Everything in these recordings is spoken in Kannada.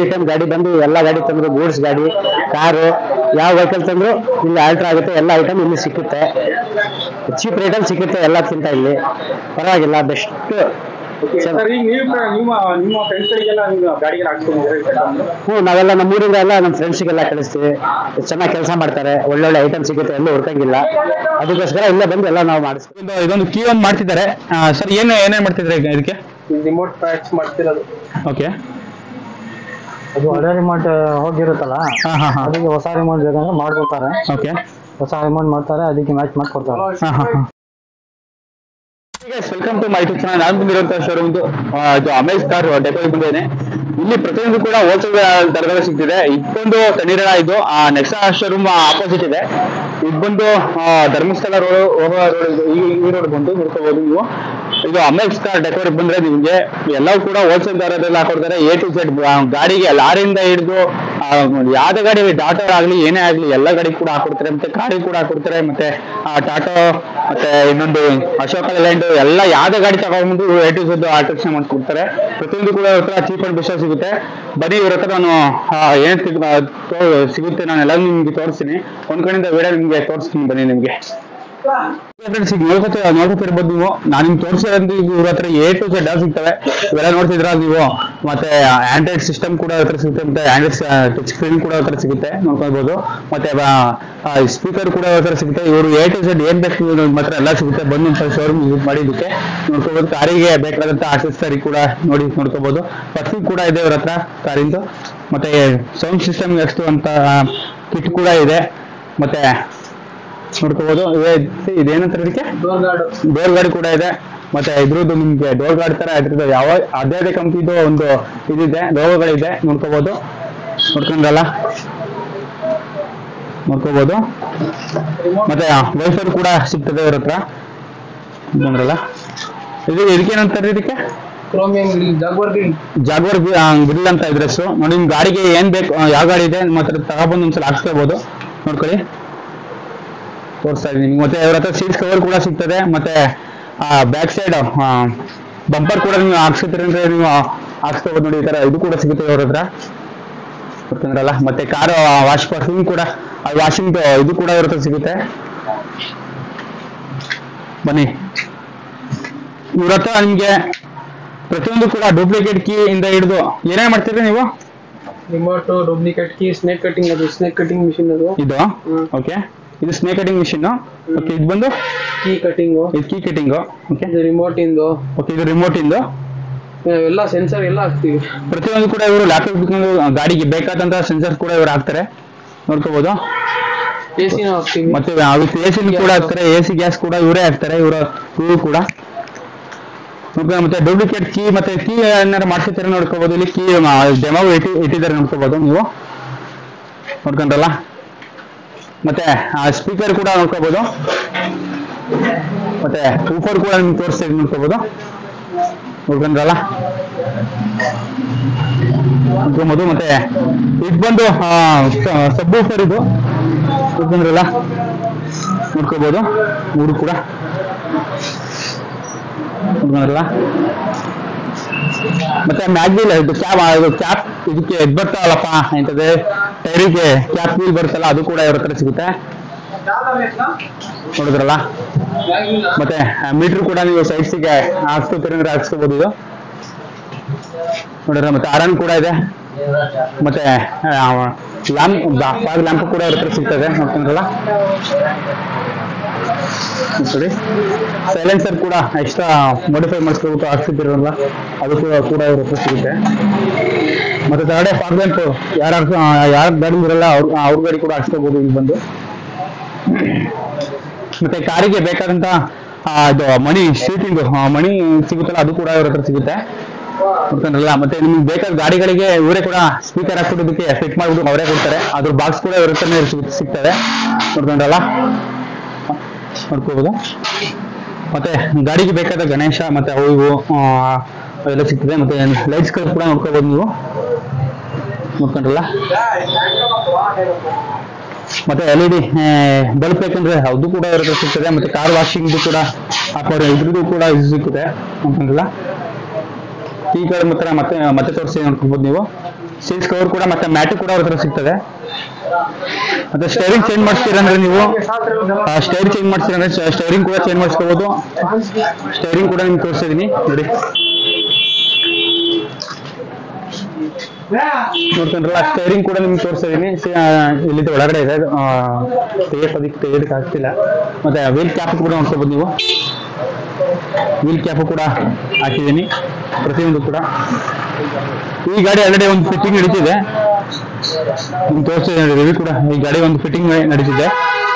ಐಟಮ್ ಗಾಡಿ ಬಂದು ಎಲ್ಲ ಗಾಡಿ ತಂದ್ರು ಗೂಡ್ಸ್ ಗಾಡಿ ಕಾರು ಯಾವ ವೆಹಿಕಲ್ ತಂದ್ರು ಇಲ್ಲಿ ಆಲ್ಟ್ರ್ ಆಗುತ್ತೆ ಎಲ್ಲ ಐಟಮ್ ಇಲ್ಲಿ ಸಿಕ್ಕುತ್ತೆ ಚೀಪ್ ರೇಟಲ್ಲಿ ಸಿಕ್ಕುತ್ತೆ ಎಲ್ಲಕ್ಕಿಂತ ಇಲ್ಲಿ ಪರವಾಗಿಲ್ಲ ಬೆಸ್ಟ್ ಸರ್ ಈಗ ನೀವು ನಿಮ್ಮ ನಿಮ್ಮ ಫ್ರೆಂಡ್ಸ್ಗಳಿಗೆಲ್ಲ ನೀವು ಗಾಡಿಗೆ ಹಾಕ್ಸ್ಕೊಂಡಿದ್ದೀರಾ ಹ್ಞೂ ನಾವೆಲ್ಲ ನಮ್ಮ ಊರಿಂದ ಎಲ್ಲ ನಮ್ಮ ಫ್ರೆಂಡ್ಸಿಗೆಲ್ಲ ಕಳಿಸ್ತೀವಿ ಚೆನ್ನಾಗಿ ಕೆಲಸ ಮಾಡ್ತಾರೆ ಒಳ್ಳೊಳ್ಳೆ ಐಟಮ್ ಸಿಗುತ್ತೆ ಎಲ್ಲೂ ಹುಡ್ಕಂಗಿಲ್ಲ ಅದಕ್ಕೋಸ್ಕರ ಇಲ್ಲೇ ಬಂದು ಎಲ್ಲ ನಾವು ಮಾಡಿಸ್ತೀವಿ ಇದೊಂದು ಇದೊಂದು ಕೀ ಒಂದು ಮಾಡ್ತಿದ್ದಾರೆ ಸರ್ ಏನು ಏನೇನು ಮಾಡ್ತಿದ್ದಾರೆ ಈಗ ಇದಕ್ಕೆ ರಿಮೋಟ್ ಪ್ಯಾಕ್ಸ್ ಮಾಡ್ತಿರೋದು ಓಕೆ ಅದು ಹಳೆ ರಿಮೋಟ್ ಹೋಗಿರುತ್ತಲ್ಲ ಹಾಂ ಹಾಂ ಹಾಂ ಅದಕ್ಕೆ ಹೊಸ ರಿಮೋಟ್ ಬೇಕಂದ್ರೆ ಮಾಡ್ಕೊಡ್ತಾರೆ ಓಕೆ ಹೊಸ ರಿಮೋಟ್ ಮಾಡ್ತಾರೆ ಅದಕ್ಕೆ ಮ್ಯಾಚ್ ಮಾಡ್ಕೊಡ್ತಾರೆ ಹಾಂ ಹಾಂ ಹಾಂ welcome to my YouTube channel ನಾನು ಬಂದಿರುವಂತಹ ಶೋರೂಮ್ ಇದು ಅಮೇಜ್ ಕಾರ್ ಡೆಪೋಗೆ ಬಂದಿದ್ದೇನೆ ಇಲ್ಲಿ ಪ್ರತಿಯೊಂದು ಕೂಡ ಹೋಲ್ಸೇಲ್ ದರದಲ್ಲಿ ಸಿಗ್ತಿದೆ ಇದೊಂದು ತಣ್ಣೀರ ಇದು ನೆಕ್ಸ್ಟ್ ಶೋರೂಮ್ ಆಪೋಸಿಟ್ ಇದೆ ಇದು ಬಂದು ಆ, ಧರ್ಮಸ್ಥಳ ರೋಡ್ ಹೋಗೋ ರೋಡ್ ಇದು ಈ ಈ ರೋಡ್ ಬಂದು ನೋಡ್ಕೋಬಹುದು ನೀವು ಇದು ಅಮೇಜ್ ಕಾರ್ ಡೆಕೋರಿಗೆ ಬಂದ್ರೆ ನಿಮಗೆ ಎಲ್ಲವೂ ಕೂಡ ಹೋಲ್ಸೇಲ್ ದರದಲ್ಲಿ ಹಾಕೊಡ್ತಾರೆ ಎ ಟು ಝೆಡ್ ಗಾಡಿಗೆ ಲಾರಿಯಿಂದ ಹಿಡಿದು ಯಾವ್ದೇ ಗಾಡಿ ಟಾಟಾ ಆಗ್ಲಿ ಏನೇ ಆಗ್ಲಿ ಎಲ್ಲ ಗಾಡಿ ಕೂಡ ಹಾಕೊಡ್ತಾರೆ ಮತ್ತೆ ಕಾರಿಗೆ ಕೂಡ ಹಾಕೊಡ್ತಾರೆ ಮತ್ತೆ ಟಾಟಾ ಮತ್ತೆ ಇನ್ನೊಂದು ಅಶೋಕ ಲ್ಯಾಂಡ್ ಎಲ್ಲ ಯಾವ್ದೇ ಗಾಡಿ ತಗೊಂಡ್ಬಂದು ಎ ಟು ಝೆಡ್ ಆಲ್ಟ್ರೇಷನ್ ಮಾಡ್ಕೊಡ್ತಾರೆ ಪ್ರತಿಯೊಂದು ಕೂಡ ಇವ್ರ ಹತ್ರ ಚೀಪ್ ಅಂಡ್ ಬೆಸ್ಟ್ ಸಿಗುತ್ತೆ ಬರೀ ಇವ್ರ ಹತ್ರ ನಾನು ಆ, ಏನ್ ಸಿಗ್- ಆ, ತೋ- ಸಿಗುತ್ತೆ ನಾನು ಎಲ್ಲ ನಿಮ್ಗೆ ತೋರಿಸ್ತೀನಿ ಒಂದ್ ಕಡೆಯಿಂದ ವಿಡಿಯೋ ನಿಮ್ಗೆ ತೋರಿಸ್ತೀನಿ ಬನ್ನಿ ನಿಮ್ಗೆ ಫ್ರೆಂಡ್ಸ್ ಈಗ ನೋಡ್ಕೊತ ನೋಡ್ಕೊತಿರ್ಬೋದು ನೀವು ನಾನು ನಿಮ್ಗೆ ತೋರಿಸಿರೋದು ಇವ್ರ ಹತ್ರ ಎ ಟು ಝೆಡ್ ಸಿಗ್ತವೆ ಇವೆಲ್ಲ ನೋಡ್ತಿದ್ರ ನೀವು ಮತ್ತೆ ಆಂಡ್ರಾಯ್ಡ್ ಸಿಸ್ಟಮ್ ಕೂಡ ಹತ್ರ ಸಿಗುತ್ತೆ ಮತ್ತೆ ಆಂಡ್ರಾಯ್ಡ್ ಟಚ್ ಸ್ಕ್ರೀನ್ ಕೂಡ ಹತ್ರ ಸಿಗುತ್ತೆ ನೋಡ್ಕೊಳ್ಬೋದು ಮತ್ತೆ ಸ್ಪೀಕರ್ ಕೂಡ ಹತ್ರ ಸಿಗುತ್ತೆ ಇವರು ಎ ಟು ಝೆಡ್ ಏನ್ ಬೇಕು ಇವ್ರ ಹತ್ರ ಎಲ್ಲ ಸಿಗುತ್ತೆ ಬಂದು ಒಂದು ಶೋರೂಮ್ ವಿಸಿಟ್ ಮಾಡಿದ್ದಕ್ಕೆ ನೋಡ್ಕೋಬಹುದು ಕಾರಿಗೆ ಬೇಕಾದಂತ ಆಕ್ಸೆಸರಿ ಕೂಡ ನೋಡಿ ನೋಡ್ಕೋಬಹುದು ಫಸ್ಟಿಂಗ್ ಕೂಡ ಇದೆ ಇವ್ರ ಹತ್ರ ಕಾರಿಂದು ಮತ್ತೆ ಸೌಂಡ್ ಸಿಸ್ಟಮ್ ಎಷ್ಟು ಅಂತ ಕಿಟ್ ಕೂಡ ಇದೆ ಮತ್ತೆ ನೋಡ್ಕೋಬಹುದು ಇದೇನಂತಾರೆ ಇದಕ್ಕೆ ಡೋರ್ ಗಾರ್ಡ್ ಕೂಡ ಇದೆ ಮತ್ತೆ ಇದ್ರದ್ದು ನಿಮ್ಗೆ ಡೋರ್ ಗಾರ್ಡ್ ತರ ಇದ್ರದ್ದು ಯಾವ ಅದೇ ಅದೇ ಕಂಪ್ನಿದು ಒಂದು ಇದಿದೆ ಲೋಗೋಗಳಿದೆ ನೋಡ್ಕೋಬಹುದು ನೋಡ್ಕೊಂಡ್ರಲ್ಲ ನೋಡ್ಕೋಬಹುದು ಮತ್ತೆ ವೈಫರ್ ಕೂಡ ಸಿಗ್ತದೆ ಇವ್ರ ಹತ್ರ ನೋಡ್ಕೊಂಡ್ರಲ್ಲ ಇದು ಇದಕ್ಕೇನಂತಾರೆ ಇದಕ್ಕೆ chromium Jaguar green Jaguar grill ಅಂತ ಇದ್ರ ಹೆಸರು ನೋಡಿ ನಿಮ್ ಗಾಡಿಗೆ ಏನ್ ಬೇಕು ಆ, ಯಾವ ಗಾಡಿ ಇದೆ ನಿಮ್ಮ ಹತ್ರ ತಗೊಬಂದು ಒಂದ್ಸಲ ಹಾಕ್ಸ್ಕೋಬಹುದು ನೋಡ್ಕೊಳ್ಳಿ ತೋರಿಸ್ತಾ ಇದೀನಿ ಮತ್ತೆ ಅವ್ರ ಹತ್ರ ಸೀಟ್ಸ್ ಕವರ್ ಕೂಡ ಸಿಗ್ತದೆ ಮತ್ತೆ ಬ್ಯಾಕ್ ಸೈಡ್ ಬಂಪರ್ ಕೂಡ ನೀವು ಹಾಕ್ಸ್ಕೊತೀರಿ ಅಂದ್ರೆ ನೀವು ಹಾಕ್ಸ್ಕೋಬಹುದು ನೋಡಿ ಈ ತರ ಇದು ಕೂಡ ಸಿಗುತ್ತೆ ಅವ್ರ ಹತ್ರ ಗೊತ್ತಂದ್ರಲ್ಲ ಮತ್ತೆ ಕಾರ್ ವಾಶ್ ಪರ್ಫ್ಯೂಮ್ ಕೂಡ ವಾಷಿಂಗ್ ಇದು ಕೂಡ ಅವ್ರ ಹತ್ರ ಸಿಗುತ್ತೆ ಬನ್ನಿ ಇವ್ರ ಹತ್ರ ನಿಮ್ಗೆ ಪ್ರತಿಯೊಂದು ಕೂಡ ಡೂಪ್ಲಿಕೇಟ್ ಕೀ ಇಂದ ಹಿಡಿದು ಏನೇ ಮಾಡ್ತೀರಿ ನೀವು remote duplicate key snake cutting ಅದು ಸ್ನೇಕ್ ಕಟಿಂಗ್ ಮಿಷಿನ್ ಅದು ಇದು ಹ್ಮ್. ಓಕೆ ಇದು ಸ್ನೇಕ್ ಕಟಿಂಗ್ ಮಿಷಿನ್ ಓಕೆ ಇದು ಬಂದು ಕೀ ಕಟಿಂಗ್ ಇದು ಕೀ ಕಟಿಂಗ್ ಓಕೆ ಇದು ರಿಮೋಟ್ ಇಂದು ಓಕೆ ಇದು ರಿಮೋಟ್ ಇಂದು ಎಲ್ಲ ಸೆನ್ಸರ್ ಎಲ್ಲ ಹಾಕ್ತಿವಿ ಪ್ರತಿಯೊಂದು ಕೂಡ ಇವರು ಲ್ಯಾಪ್ಟಾಪ್ ಗಾಡಿಗೆ ಬೇಕಾದಂತ ಸೆನ್ಸರ್ ಕೂಡ ಇವರು ಹಾಕ್ತಾರೆ ನೋಡ್ಕೋಬಹುದು ಎ ಸಿನೂ ಹಾಕ್ತಿವಿ ಮತ್ತೆ ವಿತ್ ಎ ಸಿ ಕೂಡ ಹಾಕ್ತಾರೆ ಎ ಸಿ ಗ್ಯಾಸ್ ಕೂಡ ಇವರೇ ಹಾಕ್ತಾರೆ ಇವರ ಇವರು ಕೂಡ ನೋಡ್ಕೊಂಡು ಮತ್ತೆ ಡೂಪ್ಲಿಕೇಟ್ ಕೀ ಮತ್ತೆ ಕೀ ಏನಾರು ಮಾಡ್ಸಿರ್ತಾರೆ ನೋಡ್ಕೋಬಹುದು ಇಲ್ಲಿ ಕೀ ಡೆಮೋ ಇಟ್ಟಿ ಇಟ್ಟಿದ್ದಾರೆ ನೋಡ್ಕೋಬಹುದು ನೀವು ನೋಡ್ಕೊಂಡ್ರಲ್ಲ ಮತ್ತೆ ಸ್ಪೀಕರ್ ಕೂಡ ನೋಡ್ಕೋಬಹುದು ಮತ್ತೆ ಊಫರ್ ಕೂಡ ನಿಮ್ಗೆ ತೋರಿಸ್ತಾ ಇದ್ದೀನಿ ನೋಡ್ಕೋಬಹುದು ನೋಡ್ಕೊಂಡ್ರಲ್ಲ ನೋಡ್ಕೊಬೋದು ಮತ್ತೆ ಇದು ಬಂದು ಸಬ್ ಊಫರ್ ಇದು ನೋಡ್ಕೊಂಡ್ರಲ್ಲ ನೋಡ್ಕೋಬಹುದು ಮೂರು ಕೂಡ ನೋಡ್ಕೊಂಡ್ರಲ್ಲ ಮತ್ತೆ ಮ್ಯಾಗ್ವಿಲ್ ಇದು ಕ್ಯಾಪ್ ಇದು ಕ್ಯಾಪ್ ಇದಕ್ಕೆ ಇದು ಬರ್ತಾವಲ್ಲಪ್ಪ ಎಂತದೆ ಟೈರಿಗೆ ಕ್ಯಾಪ್ ವೀಲ್ ಬರುತ್ತಲ್ಲ ಅದು ಕೂಡ ಇವ್ರ ಹತ್ರ ಸಿಗುತ್ತೆ ನೋಡಿದ್ರಲ್ಲ ಮತ್ತೆ ಮೀಟರ್ ಕೂಡ ನೀವು ಸೈಡ್ಸಿಗೆ ಹಾಕ್ಸ್ಕೊತೀರಿ ಅಂದ್ರೆ ಹಾಕ್ಸ್ಕೋಬಹುದು ಇದು ನೋಡಿದ್ರೆ ಮತ್ತೆ ಆರನ್ ಕೂಡ ಇದೆ ಮತ್ತೆ ಲ್ಯಾಂಪ್ ಫಾಗ್ ಲ್ಯಾಂಪ್ ಕೂಡ ಇವ್ರ ಹತ್ರ ಸಿಗ್ತದೆ ನೋಡ್ಕೊಂಡ್ರಲ್ಲ ನೋಡಿ ಸೈಲೆನ್ಸರ್ ಕೂಡ ಎಕ್ಸ್ಟ್ರಾ ಮಾಡಿಫೈ ಮಾಡಿಸ್ಕೊಬಿಟ್ಟು ಹಾಕ್ಸಿದ್ದೀರಲ್ಲ ಅದು ಕೂಡ ಕೂಡ ಇವ್ರ ಹತ್ರ ಸಿಗುತ್ತೆ ಮತ್ತೆ ತಗಡೆ ಫಾಗ್ ಲ್ಯಾಂಪ್ ಯಾರು ಯಾರ ಗಾಡಿ ಇರಲ್ಲ ಅವ್ರ ಅವ್ರ ಗಾಡಿ ಕೂಡ ಹಾಕ್ಸ್ಕೋಬಹುದು ಇಲ್ಲಿ ಬಂದು ಮತ್ತೆ ಕಾರಿಗೆ ಬೇಕಾದಂತ ಆ, ಇದು ಮಣಿ ಸೀಟಿಂಗ್ ಮಣಿ ಸಿಗುತ್ತಲ್ಲ ಅದು ಕೂಡ ಇವ್ರ ಹತ್ರ ಸಿಗುತ್ತೆ ನೋಡ್ಕೊಂಡ್ರಲ್ಲ ಮತ್ತೆ ನಿಮ್ಗೆ ಬೇಕಾದ ಗಾಡಿಗಳಿಗೆ ಇವರೇ ಕೂಡ ಸ್ಪೀಕರ್ ಹಾಕ್ಬಿಡೋದಕ್ಕೆ ಫಿಟ್ ಮಾಡ್ಬಿಟ್ಟು ಅವರೇ ಕೊಡ್ತಾರೆ ಅದ್ರ ಬಾಕ್ಸ್ ಕೂಡ ಇವ್ರ ಹತ್ರನೇ ಸಿಗ್- ಸಿಗ್ತದೆ ನೋಡ್ಕೊಂಡ್ರಲ್ಲ ನೋಡ್ಕೋಬಹುದು ಮತ್ತೆ ಗಾಡಿಗೆ ಬೇಕಾದ ಗಣೇಶ ಮತ್ತೆ ಅವು ಇವು ಆ, ಅವೆಲ್ಲ ಸಿಗ್ತದೆ ಮತ್ತೆ ಲೈಟ್ಸ್ ಕೂಡ ನೋಡ್ಕೋಬಹುದು ನೀವು ನೋಡ್ಕೊಂಡ್ರಲ್ಲ ಮತ್ತೆ ಎಲ್ ಇ ಡಿ ಬಲ್ಬ್ ಬೇಕಂದ್ರೆ ಅದು ಕೂಡ ಇವ್ರ ಹತ್ರ ಸಿಗ್ತದೆ ಮತ್ತೆ ಕಾರ್ ವಾಷಿಂಗ್ ಕೂಡ ಹಾಕೋರು ಇದ್ರದ್ದು ಕೂಡ ಇದು ಸಿಗುತ್ತೆ ನೋಡ್ಕೊಂಡ್ರಲ್ಲ ಈ ಕಡೆ ಮಾತ್ರ ಮತ್ತೆ ಮತ್ತೆ ತೋರಿಸಿ ನೋಡ್ಕೊಬೋದು ನೀವು ಸೀಟ್ಸ್ ಕವರ್ ಕೂಡ ಮತ್ತೆ ಮ್ಯಾಟು ಕೂಡ ಅವ್ರ ಹತ್ರ ಸಿಗ್ತದೆ ಮತ್ತೆ ಸ್ಟೈರಿಂಗ್ ಚೇಂಜ್ ಮಾಡಿಸ್ತೀರಂದ್ರೆ ನೀವು ಸ್ಟೈರ್ ಚೇಂಜ್ ಮಾಡ್ತೀರಂದ್ರೆ ಸ್ಟೈರಿಂಗ್ ಕೂಡ ಚೇಂಜ್ ಮಾಡಿಸ್ಕೋಬಹುದು ಸ್ಟೈರಿಂಗ್ ಕೂಡ ನಿಮ್ಗೆ ತೋರಿಸ್ತಾ ಇದೀನಿ ನೋಡಿ ನೋಡ್ಕೊಂಡ್ರಲ್ಲ ಸ್ಟೈರಿಂಗ್ ಕೂಡ ನಿಮ್ಗೆ ತೋರಿಸ್ತಾ ಇದೀನಿ ಸಿ- ಆ, ಇಲ್ಲಿಂದ ಒಳಗಡೆ ಇದೆ ತೆಗೆಯೋದಕ್ಕೆ ತೆಗೆಯೋದಕ್ಕೆ ಆಗ್ತಿಲ್ಲ ಮತ್ತೆ ವೀಲ್ ಕ್ಯಾಪ್ ಕೂಡ ನೋಡ್ಕೋಬಹುದು ನೀವು ವೀಲ್ ಕ್ಯಾಪ್ ಕೂಡ ಹಾಕಿದ್ದೀನಿ ಪ್ರತಿಯೊಂದು ಕೂಡ ಈ ಗಾಡಿ ಆಲ್ರೆಡಿ ಒಂದು ಫಿಟ್ಟಿಂಗ್ ನಡೀತಿದೆ ನಿಮ್ಗೆ ತೋರಿಸ್ತಾ ರಿವ್ಯೂ ಕೂಡ ಈ ಗಾಡಿ ಒಂದು ಫಿಟ್ಟಿಂಗ್ ನಡೀತಿದೆ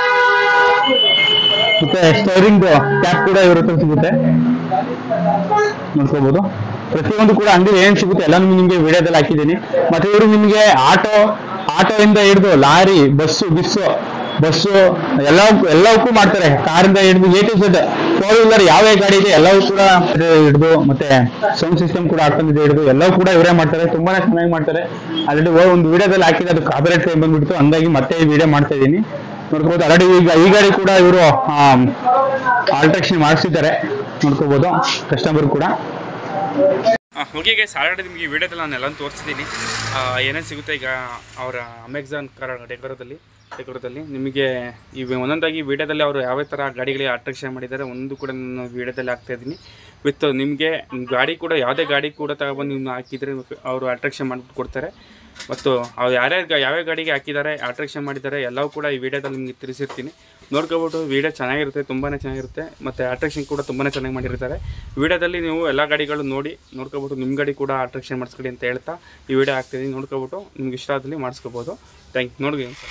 ಮತ್ತೆ ಸ್ಟೈರಿಂಗ್ ಕ್ಯಾಪ್ ಕೂಡ ಇವ್ರ ಹತ್ರ ಸಿಗುತ್ತೆ ನೋಡ್ಕೋಬಹುದು ಪ್ರತಿಯೊಂದು ಕೂಡ ಅಂಗಡಿ ಏನ್ ಸಿಗುತ್ತೆ ಎಲ್ಲ ನಿಮ್ಗೆ ವಿಡಿಯೋದಲ್ಲಿ ಹಾಕಿದ್ದೀನಿ ಮತ್ತೆ ಇವರು ನಿಮ್ಗೆ ಆಟೋ ಆಟೋ ಇಂದ ಹಿಡಿದು ಲಾರಿ ಬಸ್ಸು ಬಿಸ್ಸು ಬಸ್ಸು ಎಲ್ಲ ಎಲ್ಲವಕ್ಕೂ ಮಾಡ್ತಾರೆ ಕಾರಿಂದ ಹಿಡಿದು A to Z four wheeler ಯಾವ ಯಾವ ಗಾಡಿ ಇದೆ ಎಲ್ಲವೂ ಕೂಡ ಹಿಡಿದು ಮತ್ತೆ ಸೌಂಡ್ ಸಿಸ್ಟಮ್ ಕೂಡ ಹಾಕೊಂಡಿದೆ ಹಿಡಿದು ಎಲ್ಲವೂ ಕೂಡ ಇವರೇ ಮಾಡ್ತಾರೆ ತುಂಬಾನೇ ಚೆನ್ನಾಗಿ ಮಾಡ್ತಾರೆ ಆಲ್ರೆಡಿ ಒಂದು ವಿಡಿಯೋದಲ್ಲಿ ಹಾಕಿದ್ರೆ ಅದು ಕಾಪರೇಟ್ ಟೈಮ್ ಬಂದ್ಬಿಡ್ತು ಹಂಗಾಗಿ ಮತ್ತೆ ಈ ವಿಡಿಯೋ ಮಾಡ್ತಾ ಇದ್ದೀನಿ ನೋಡ್ಕೋಬಹುದು ಆಲ್ರೆಡಿ ಈಗ ಈ ಗಾಡಿ ಕೂಡ ಇವರು ಆಲ್ಟ್ರೇಷನ್ ಮಾಡಿಸಿದ್ದಾರೆ ನೋಡ್ಕೋಬಹುದು ಕಸ್ಟಮರ್ ಕೂಡ ಓಕೆ ಗೈಸ್ ಆಲ್ರೆಡಿ ನಿಮಗೆ ಈ ವಿಡಿಯೋದಲ್ಲಿ ನಾನು ಎಲ್ಲ ತೋರಿಸಿದ್ದೀನಿ ಏನೇನು ಸಿಗುತ್ತೆ ಈಗ ಅವರ ಅಮೆಝಾನ್ ಕರ ಡೆಕೋರದಲ್ಲಿ ಡೆಕೋರದಲ್ಲಿ ನಿಮಗೆ ಈ ಒಂದೊಂದಾಗಿ ವಿಡಿಯೋದಲ್ಲಿ ಅವರು ಯಾವ ಥರ ಗಾಡಿಗಳಿಗೆ ಅಟ್ರಾಕ್ಷನ್ ಮಾಡಿದ್ದಾರೆ ಒಂದು ಕೂಡ ನಾನು ವಿಡಿಯೋದಲ್ಲಿ ಹಾಕ್ತಾ ಇದ್ದೀನಿ ವಿತ್ ನಿಮಗೆ ಗಾಡಿ ಕೂಡ ಯಾವುದೇ ಗಾಡಿ ಕೂಡ ತಗೊಬಂದು ನೀವು ಹಾಕಿದರೆ ಅವರು ಅಟ್ರಾಕ್ಷನ್ ಮಾಡಿಬಿಟ್ಟು ಕೊಡ್ತಾರೆ ಮತ್ತು ಅವ್ರು ಯಾರ್ಯಾರು ಗಾ- ಯಾವ್ಯಾವ ಗಾಡಿಗೆ ಹಾಕಿದ್ದಾರೆ ಅಟ್ರಾಕ್ಷನ್ ಮಾಡಿದ್ದಾರೆ ಎಲ್ಲವೂ ಕೂಡ ಈ ವಿಡಿಯೋದಲ್ಲಿ ನಿಮಗೆ ತಿಳಿಸಿರ್ತೀನಿ ನೋಡ್ಕೊಬಿಟ್ಟು ವಿಡಿಯೋ ಚೆನ್ನಾಗಿರುತ್ತೆ ತುಂಬಾ ಚೆನ್ನಾಗಿರುತ್ತೆ ಮತ್ತು ಅಟ್ರಾಕ್ಷನ್ ಕೂಡ ತುಂಬಾ ಚೆನ್ನಾಗಿ ಮಾಡಿರ್ತಾರೆ ವಿಡಿಯೋದಲ್ಲಿ ನೀವು ಎಲ್ಲ ಗಾಡಿಗಳು ನೋಡಿ ನೋಡ್ಕೊಬಿಟ್ಟು ನಿಮ್ಮ ಗಾಡಿ ಕೂಡ ಅಟ್ರಾಕ್ಷನ್ ಮಾಡಿಸ್ಕೊಳ್ಳಿ ಅಂತ ಹೇಳ್ತಾ ಈ ವಿಡಿಯೋ ಹಾಕ್ತಿದ್ದೀನಿ ನೋಡ್ಕೊಬಿಟ್ಟು ನಿಮ್ಗೆ ಇಷ್ಟ ಆದಲ್ಲಿ ಮಾಡಿಸ್ಕೋಬೋದು ಥ್ಯಾಂಕ್ ಯು ನೋಡಿ sir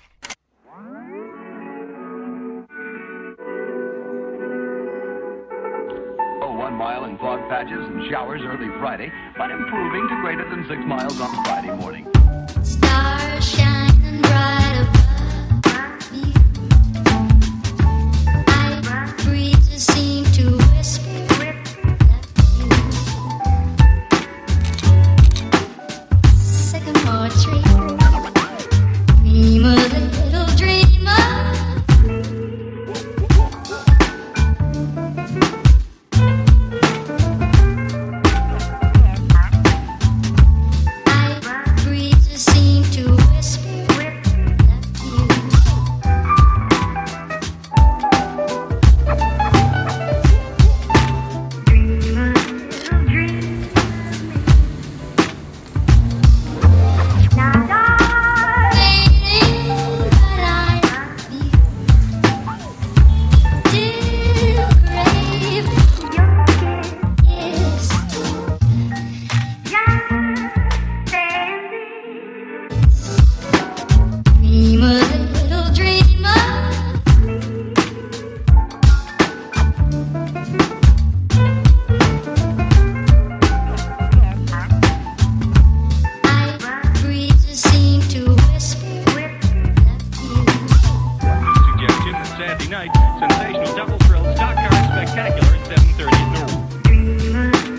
Oh, one mile in fog patches and showers early Friday, but improving to greater than six miles on Friday morning. Stars shining bright above me. Night breezes seem to whisper that you. Sycamore tree. Dream a little dreamer. Night breezes seem to whisper that you. Waiting, but I Till grave is Dream a little dreamer. Night breezes seem to whisper that you. Suggestion that Saturday night, sensational double thrill stock car spectacular at 7:30 at Norwood.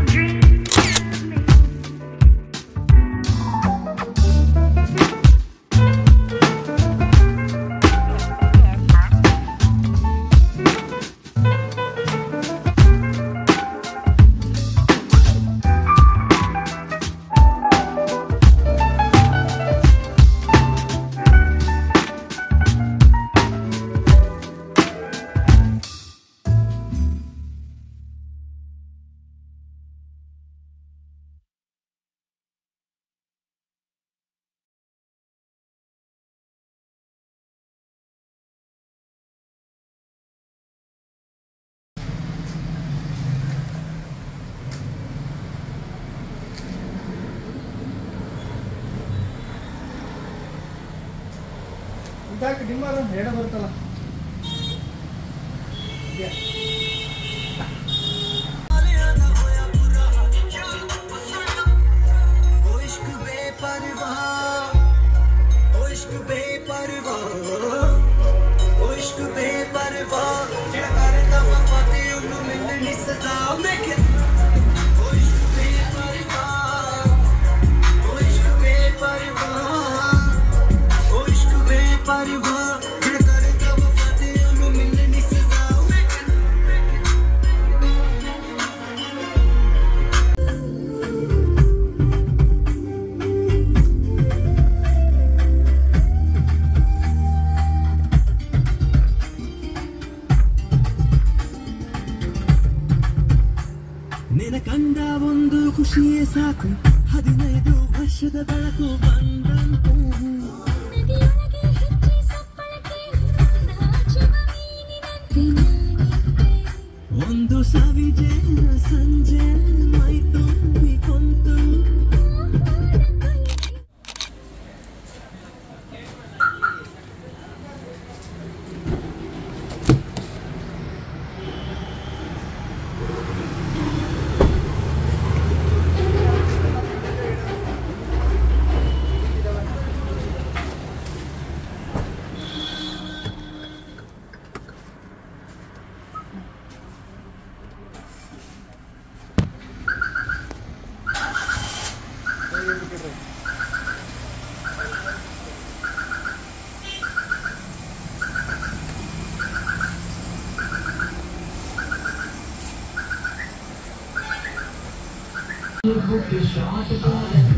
ओ इश्क बेपरवाह ओ इश्क बेपरवाह ओ इश्क बेपरवाह ਜਿਹੜਾ ਕਰਦਾ ਵਫਾ ਤੇ ਉਹਨੂੰ ਮਿਲਣੀ ਸਜ਼ਾ ਮੈਂ ਕਿ ओ इश्क बेपरवाह ओ इश्क बेपरवाह ओ इश्क बेपरवाह ਜਿਹੜਾ ਕਰਦਾ ಕಂಡ ಒಂದು ಖುಷಿಯೇ ಸಾಕು ಹದಿನೈದು ವರ್ಷದ ಬೆಳಕು ಬಂದಂತೆ ನದಿಯೊಳಗೆ ಹೆಚ್ಚಿ ಸಪ್ಪಳಕ್ಕೆ ನಾಚುವ ಮೀನಿನಂತೆ ನಾನಿದ್ದೆ ಒಂದು ಸವಿಜೆ ಸಂಜೆ ಮೈ ತುಂಬಿ ಕೊಂತು Look, look, this shot.